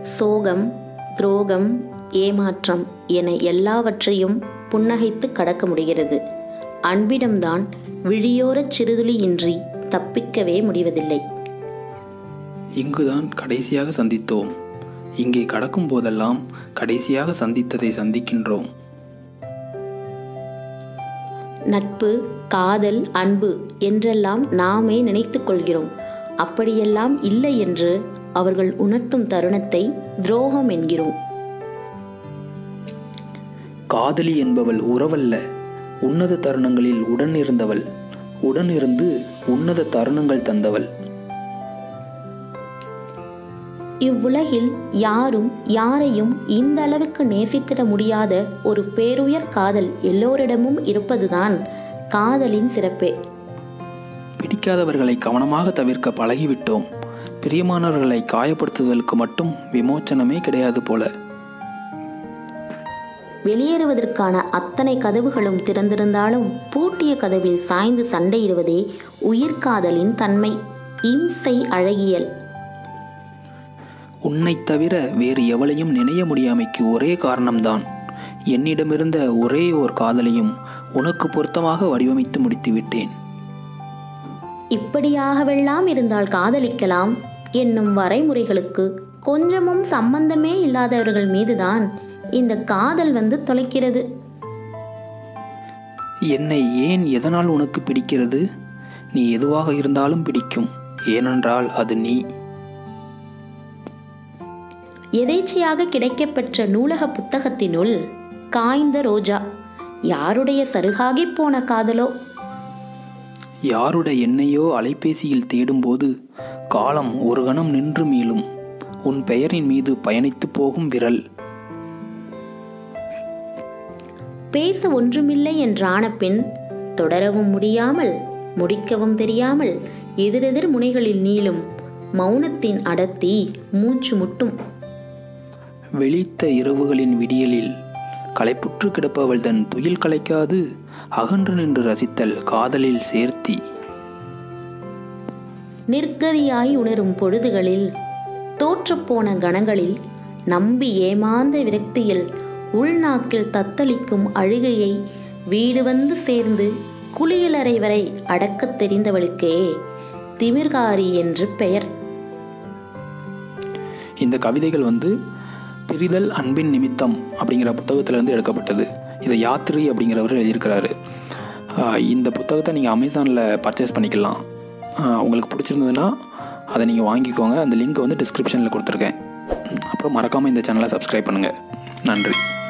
சோகம் துரோகம் ஏமாற்றம் என எல்லாவற்றையும் புன்னகைத்து கடக்க முடிகிறது அன்பிடம்தான் விழியோரச் சிறுதுளியின்றி தப்பிக்கவே முடிவதில்லை இங்குதான் கடைசியாக சந்தித்தோம் இங்கே கடக்கும் போதெல்லாம் கடைசியாக சந்தித்ததை சந்திக்கின்றோம் நட்பு காதல் அன்பு என்றெல்லாம் நாமே நினைத்துக் கொள்கிறோம் அப்படியெல்லாம் இல்லை என்று அவர்கள் உணர்த்தும் தருணத்தை துரோகம் என்கிறோம் காதலி என்பவள் உறவல்ல உன்னத தருணங்களில் உடன் இருந்தவள் உடன் இருந்து உன்னத தருணங்கள் தந்தவள் இவ்வுலகில் யாரும் யாரையும் இந்த அளவுக்கு நேசித்திட முடியாத ஒரு பேருயர் காதல் எல்லோரிடமும் இருப்பதுதான் காதலின் சிறப்பே பிடிக்காதவர்களை கவனமாக தவிர்க்க பழகிவிட்டோம் பிரியமானவர்களை காயப்படுத்துதலுக்கு மட்டும் விமோச்சனமே கிடையாது போல வெளியேறுவதற்கான அத்தனை கதவுகளும் திறந்திருந்தாலும் பூட்டிய கதவில் சாய்ந்து சண்டையிடுவதே உயிர்காதலின் தன்மை இம்சை அழகியல் உன்னைத் தவிர வேறு எவளையும் நினைய முடியாமைக்கு ஒரே காரணம்தான் என்னிடமிருந்த ஒரே ஓர் காதலையும் உனக்கு பொருத்தமாக வடிவமைத்து முடித்து விட்டேன் இப்படியாகவெல்லாம் இருந்தால் காதலிக்கலாம் என்னும் வரைமுறைகளுக்கு கொஞ்சமும் சம்பந்தமே இல்லாதவர்கள் மீதுதான் இந்த காதல் வந்து தொலைக்கிறது என்னை ஏன் எதனால் உனக்கு பிடிக்கிறது நீ எதுவாக இருந்தாலும் பிடிக்கும் ஏனென்றால் அது நீ எதேச்சையாக கிடைக்கப்பெற்ற நூலக புத்தகத்தினுள் காய்ந்த ரோஜா யாருடைய சருகாகிப் போன காதலோ யாருடைய எண்ணையோ அலைபேசியில் தேடும்போது காலம் ஒரு கணம் நின்று மீளும் உன் பெயரின் மீது பயணித்து போகும் விரல் பேச ஒன்றுமில்லை என்றான பின் தொடரவும் முடியாமல் முடிக்கவும் தெரியாமல் எதிரெதிர் முனைகளில் நீளும் மௌனத்தின் அடர்த்தி மூச்சு முட்டும் வெளித்த இரவுகளின் விடியலில் களைப்புற்று கிடப்பவள் தன் துயில் கலைக்காது அகன்று நின்று ரசித்தல் காதலில் சேர்த்தி நிர்கதியாய் உணரும் பொழுதுகளில் தோற்றுப்போன கணங்களில் நம்பி ஏமாந்த விரக்தியில் உள்நாக்கில் தத்தளிக்கும் அழுகையை வீடு வந்து சேர்ந்து குளியலறை வரை அடக்கத் தெரிந்தவளுக்கே திமிர்காரி என்று பெயர் இந்த கவிதைகள் வந்து பிரிதல் அன்பின் நிமித்தம் அப்படிங்கிற புத்தகத்திலிருந்து எடுக்கப்பட்டது இதை யாத்திரி அப்படிங்கிறவர் எழுதியிருக்கிறாரு ஆஹ் இந்த புத்தகத்தை நீங்கள் அமேசானில் பர்ச்சேஸ் பண்ணிக்கலாம் ஆஹ் உங்களுக்கு பிடிச்சிருந்ததுன்னா அதை நீங்கள் வாங்கிக்கோங்க அந்த லிங்க் வந்து டிஸ்கிரிப்ஷனில் கொடுத்துருக்கேன் அப்புறம் மறக்காமல் இந்த சேனலை சப்ஸ்கிரைப் பண்ணுங்கள் நன்றி